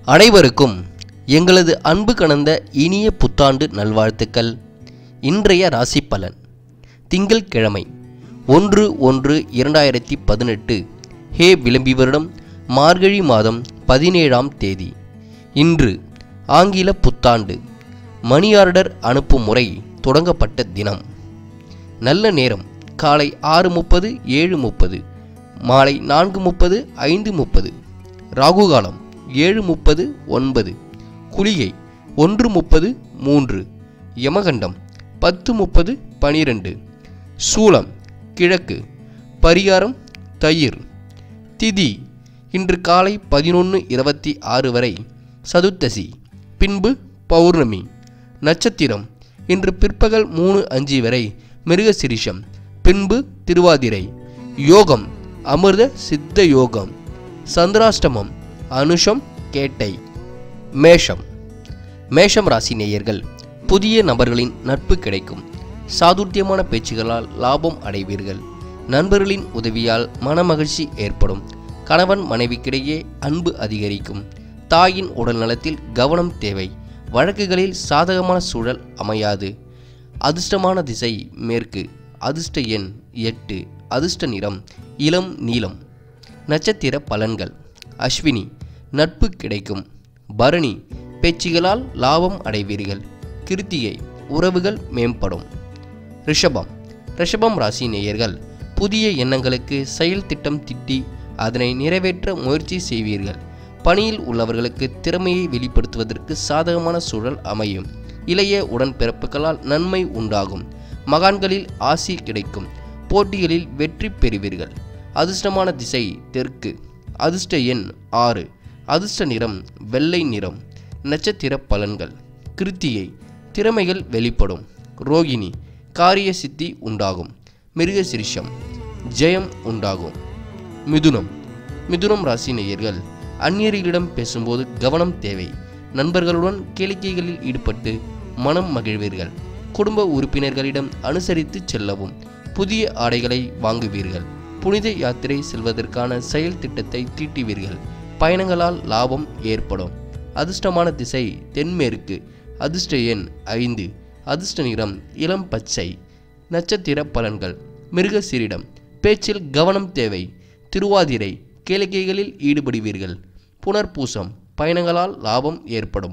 அனைவருக்கும் எங்களது அன்பு கலந்த இனிய புத்தாண்டு நல்வாழ்த்துக்கள் இன்றைய ராசி பலன் திங்கள்கிழமை ஒன்று ஒன்று இரண்டாயிரத்தி பதினெட்டு ஹே விளம்பி வருடம் மார்கழி மாதம் பதினேழாம் தேதி இன்று ஆங்கில புத்தாண்டு மணி ஆர்டர் அனுப்பும் முறை தொடங்கப்பட்ட தினம் நல்ல நேரம் காலை ஆறு முப்பது ஏழு முப்பது மாலை நான்கு முப்பது ஐந்து முப்பது ராகு காலம் ஏழு முப்பது ஒன்பது குளிகை ஒன்று முப்பது மூன்று யமகண்டம் பத்து முப்பது பனிரெண்டு சூலம் கிழக்கு பரிகாரம் தயிர் திதி இன்று காலை பதினொன்று இருபத்தி ஆறு வரை சதுர்த்தசி பின்பு பௌர்ணமி நட்சத்திரம் இன்று பிற்பகல் மூணு அஞ்சு வரை மிருகசிரிஷம் பின்பு திருவாதிரை யோகம் அமிர்த சித்த யோகம் சந்திராஷ்டமம் அனுஷம் கேட்டை மேஷம் மேஷம் ராசி நேயர்கள் புதிய நபர்களின் நட்பு கிடைக்கும் சாதுர்த்தியமான பேச்சுகளால் லாபம் அடைவீர்கள் நண்பர்களின் உதவியால் மனமகிழ்ச்சி ஏற்படும் கணவன் மனைவிக்கிடையே அன்பு அதிகரிக்கும் தாயின் உடல்நலத்தில் கவனம் தேவை வழக்குகளில் சாதகமான சூழல் அமையாது அதிர்ஷ்டமான திசை மேற்கு அதிர்ஷ்ட எண் எட்டு அதிர்ஷ்ட நிறம் இளம் நீலம் நட்சத்திர பலன்கள் அஸ்வினி நட்பு கிடைக்கும் பரணி பேச்சுகளால் லாபம் அடைவீர்கள் கிருத்திகை உறவுகள் மேம்படும் ரிஷபம் ரிஷபம் ராசி நேயர்கள் புதிய எண்ணங்களுக்கு செயல் திட்டம் திட்டி அதனை நிறைவேற்ற முயற்சி செய்வீர்கள் பணியில் உள்ளவர்களுக்கு திறமையை வெளிப்படுத்துவதற்கு சாதகமான சூழல் அமையும் இளைய உடன்பிறப்புகளால் நன்மை உண்டாகும் மகான்களில் ஆசி கிடைக்கும் போட்டிகளில் வெற்றி பெறுவீர்கள் அதிர்ஷ்டமான திசை தெற்கு அதிர்ஷ்ட எண் ஆறு அதிர்ஷ்ட நிறம் வெள்ளை நிறம் நட்சத்திர பலன்கள் கிருத்திகை திறமைகள் வெளிப்படும் ரோகிணி காரிய சித்தி உண்டாகும் மிருகசிரிஷம் ஜெயம் உண்டாகும் மிதுனம் மிதுனம் ராசி நேயர்கள் அந்நியர்களிடம் பேசும்போது கவனம் தேவை நண்பர்களுடன் கேளிக்கைகளில் ஈடுபட்டு மனம் மகிழ்வீர்கள் குடும்ப உறுப்பினர்களிடம் அனுசரித்து செல்லவும் புதிய ஆடைகளை வாங்குவீர்கள் புனித யாத்திரை செல்வதற்கான செயல் திட்டத்தை தீட்டுவீர்கள் பயணங்களால் லாபம் ஏற்படும் அதிர்ஷ்டமான திசை தென்மேற்கு அதிர்ஷ்ட எண் ஐந்து அதிர்ஷ்ட நிறம் இளம் பச்சை நட்சத்திர பலன்கள் மிருகசீரிடம் பேச்சில் கவனம் தேவை திருவாதிரை கேளிக்கைகளில் ஈடுபடுவீர்கள் புனர்பூசம் பயணங்களால் லாபம் ஏற்படும்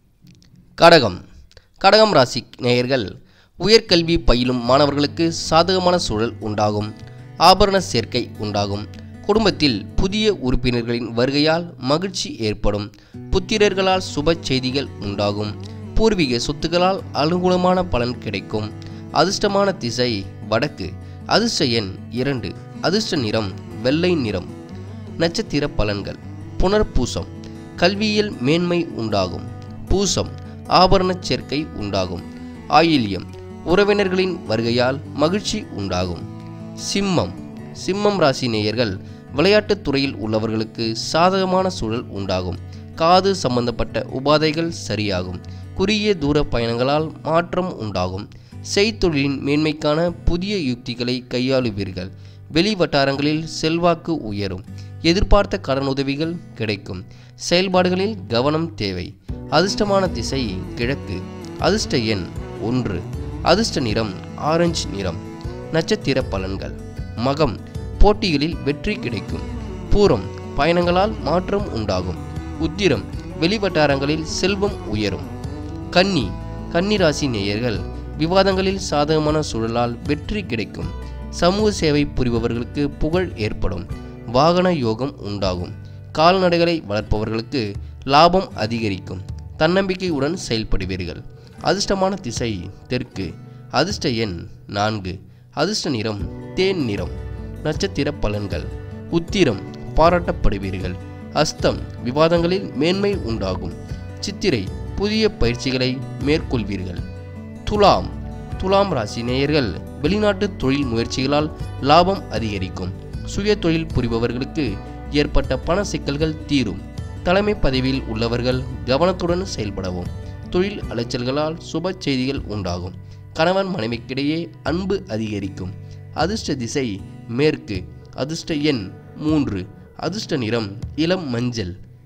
கடகம் கடகம் ராசி நேயர்கள் உயர்கல்வி பயிலும் மாணவர்களுக்கு சாதகமான சூழல் உண்டாகும் ஆபரண சேர்க்கை உண்டாகும் குடும்பத்தில் புதிய உறுப்பினர்களின் வருகையால் மகிழ்ச்சி ஏற்படும் புத்திரர்களால் சுப செய்திகள் உண்டாகும் பூர்வீக சொத்துக்களால் அனுகூலமான பலன் கிடைக்கும் அதிர்ஷ்டமான திசை வடக்கு அதிர்ஷ்ட எண் இரண்டு அதிர்ஷ்ட நிறம் வெள்ளை நிறம் நட்சத்திர பலன்கள் புனர்பூசம் கல்வியில் மேன்மை உண்டாகும் பூசம் ஆபரணச் சேர்க்கை உண்டாகும் ஆயில்யம் உறவினர்களின் வருகையால் மகிழ்ச்சி உண்டாகும் சிம்மம் சிம்மம் ராசி நேயர்கள் விளையாட்டுத் துறையில் உள்ளவர்களுக்கு சாதகமான சூழல் உண்டாகும் காது சம்பந்தப்பட்ட உபாதைகள் சரியாகும் குறுகிய தூர பயணங்களால் மாற்றம் உண்டாகும் செய்தொழிலின் மேன்மைக்கான புதிய யுக்திகளை கையாளுவீர்கள் வெளி வட்டாரங்களில் செல்வாக்கு உயரும் எதிர்பார்த்த கடனுதவிகள் கிடைக்கும் செயல்பாடுகளில் கவனம் தேவை அதிர்ஷ்டமான திசை கிழக்கு அதிர்ஷ்ட எண் ஒன்று அதிர்ஷ்ட நிறம் ஆரஞ்சு நிறம் நட்சத்திர பலன்கள் மகம் போட்டிகளில் வெற்றி கிடைக்கும் பூரம் பயணங்களால் மாற்றம் உண்டாகும் உத்திரம் வெளிவட்டாரங்களில் செல்வம் உயரும் கன்னி கன்னி ராசி நேயர்கள் விவாதங்களில் சாதகமான சூழலால் வெற்றி கிடைக்கும் சமூக சேவை புரிபவர்களுக்கு புகழ் ஏற்படும் வாகன யோகம் உண்டாகும் கால்நடைகளை வளர்ப்பவர்களுக்கு லாபம் அதிகரிக்கும் தன்னம்பிக்கையுடன் செயல்படுவீர்கள் அதிர்ஷ்டமான திசை தெற்கு அதிர்ஷ்ட எண் நான்கு அதிர்ஷ்ட நிறம் தேன் நிறம் நட்சத்திர பலன்கள் உத்திரம் பாராட்டப்படுவீர்கள் அஸ்தம் விவாதங்களில் மேன்மை உண்டாகும் சித்திரை புதிய பயிற்சிகளை மேற்கொள்வீர்கள் துலாம் துலாம் ராசி நேயர்கள் வெளிநாட்டு தொழில் முயற்சிகளால் லாபம் அதிகரிக்கும் சுய தொழில் புரிபவர்களுக்கு ஏற்பட்ட பண சிக்கல்கள் தீரும் தலைமை பதவியில் உள்ளவர்கள் கவனத்துடன் செயல்படவும் தொழில் அலைச்சல்களால் சுப செய்திகள் உண்டாகும் கணவன் மனைவிக்கிடையே அன்பு அதிகரிக்கும் அதிர்ஷ்ட திசை மேற்கு அதிர்ஷ்ட எண் மூன்று அதிர்ஷ்ட நிறம் இளம் மஞ்சள்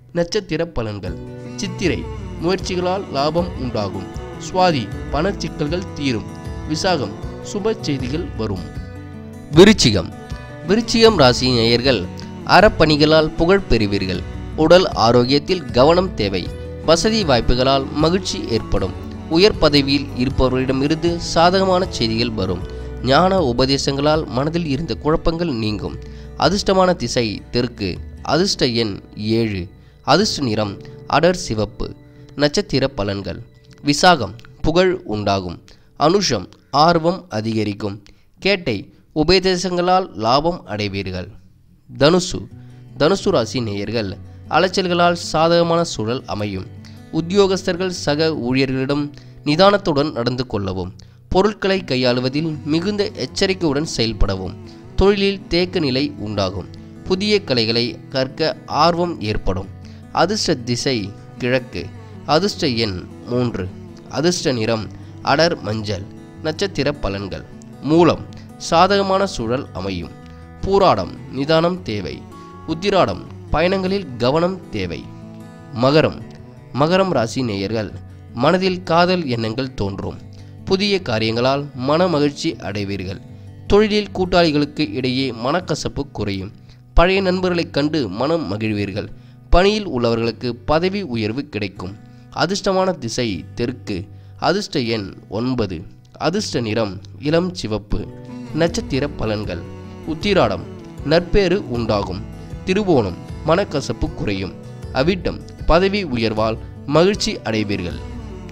நட்சத்திர பலன்கள் சித்திரை முயற்சிகளால் லாபம் உண்டாகும் சுவாதி பண சிக்கல்கள் தீரும் விசாகம் சுப செய்திகள் வரும் விருச்சிகம் விருச்சிகம் ராசி நேயர்கள் அறப்பணிகளால் புகழ் பெறுவீர்கள் உடல் ஆரோக்கியத்தில் கவனம் தேவை வசதி வாய்ப்புகளால் மகிழ்ச்சி ஏற்படும் உயர் பதவியில் இருப்பவர்களிடமிருந்து சாதகமான செய்திகள் வரும் ஞான உபதேசங்களால் மனதில் இருந்த குழப்பங்கள் நீங்கும் அதிர்ஷ்டமான திசை தெற்கு அதிர்ஷ்ட எண் ஏழு அதிர்ஷ்ட நிறம் அடர் சிவப்பு நட்சத்திர பலன்கள் விசாகம் புகழ் உண்டாகும் அனுஷம் ஆர்வம் அதிகரிக்கும் கேட்டை உபதேசங்களால் லாபம் அடைவீர்கள் தனுசு தனுசு ராசி நேயர்கள் அலைச்சல்களால் சாதகமான சூழல் அமையும் உத்தியோகஸ்தர்கள் சக ஊழியர்களிடம் நிதானத்துடன் நடந்து கொள்ளவும் பொருட்களை கையாளுவதில் மிகுந்த எச்சரிக்கையுடன் செயல்படவும் தொழிலில் தேக்க நிலை உண்டாகும் புதிய கலைகளை கற்க ஆர்வம் ஏற்படும் அதிர்ஷ்ட திசை கிழக்கு அதிர்ஷ்ட எண் மூன்று அதிர்ஷ்ட நிறம் அடர் மஞ்சள் நட்சத்திர பலன்கள் மூலம் சாதகமான சூழல் அமையும் பூராடம் நிதானம் தேவை உத்திராடம் பயணங்களில் கவனம் தேவை மகரம் மகரம் ராசி நேயர்கள் மனதில் காதல் எண்ணங்கள் தோன்றும் புதிய காரியங்களால் மன மகிழ்ச்சி அடைவீர்கள் தொழிலில் கூட்டாளிகளுக்கு இடையே மனக்கசப்பு குறையும் பழைய நண்பர்களைக் கண்டு மனம் மகிழ்வீர்கள் பணியில் உள்ளவர்களுக்கு பதவி உயர்வு கிடைக்கும் அதிர்ஷ்டமான திசை தெற்கு அதிர்ஷ்ட எண் ஒன்பது அதிர்ஷ்ட நிறம் இளம் சிவப்பு நட்சத்திர பலன்கள் உத்திராடம் நற்பேறு உண்டாகும் திருவோணம் மனக்கசப்பு குறையும் அவிட்டம் பதவி உயர்வால் மகிழ்ச்சி அடைவீர்கள்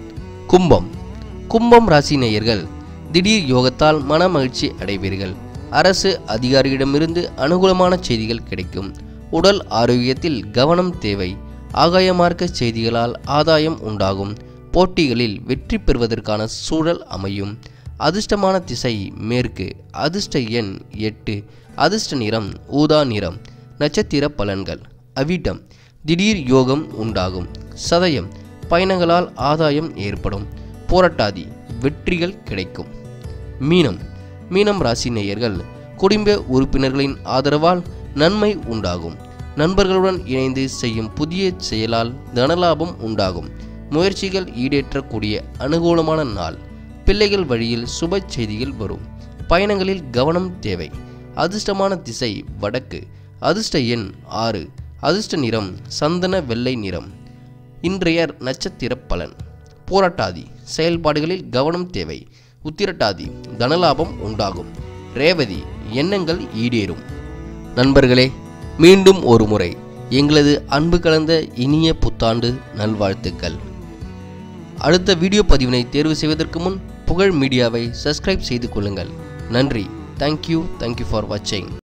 கும்பம் கும்பம் ராசி நேயர்கள் திடீர் யோகத்தால் மன மகிழ்ச்சி அடைவீர்கள் அரசு அதிகாரியிடமிருந்து அனுகூலமான செய்திகள் கிடைக்கும் உடல் ஆரோக்கியத்தில் கவனம் தேவை ஆகாயமார்க்க செய்திகளால் ஆதாயம் உண்டாகும் போட்டிகளில் வெற்றி பெறுவதற்கான சூழல் அமையும் அதிர்ஷ்டமான திசை மேற்கு அதிர்ஷ்ட எண் எட்டு அதிர்ஷ்ட நிறம் ஊதா நிறம் நட்சத்திர பலன்கள் அவிட்டம் திடீர் யோகம் உண்டாகும் சதயம் பயணங்களால் ஆதாயம் ஏற்படும் போராட்டாதி வெற்றிகள் கிடைக்கும் மீனம் மீனம் ராசி நேயர்கள் குடும்ப உறுப்பினர்களின் ஆதரவால் நன்மை உண்டாகும் நண்பர்களுடன் இணைந்து செய்யும் புதிய செயலால் தனலாபம் உண்டாகும் முயற்சிகள் ஈடேற்றக்கூடிய அனுகூலமான நாள் பிள்ளைகள் வழியில் சுப செய்திகள் வரும் பயணங்களில் கவனம் தேவை அதிர்ஷ்டமான திசை வடக்கு அதிர்ஷ்ட எண் ஆறு அதிர்ஷ்ட நிறம் சந்தன வெள்ளை நிறம் இன்றைய நட்சத்திர பலன் போராட்டாதி செயல்பாடுகளில் கவனம் தேவை உத்திரட்டாதி தனலாபம் உண்டாகும் ரேவதி எண்ணங்கள் ஈடேறும் நண்பர்களே மீண்டும் ஒரு முறை எங்களது அன்பு கலந்த இனிய புத்தாண்டு நல்வாழ்த்துக்கள் அடுத்த வீடியோ பதிவினை தேர்வு செய்வதற்கு முன் புகழ் மீடியாவை சப்ஸ்கிரைப் செய்து கொள்ளுங்கள் நன்றி தேங்க்யூ தேங்க்யூ ஃபார் வாட்சிங்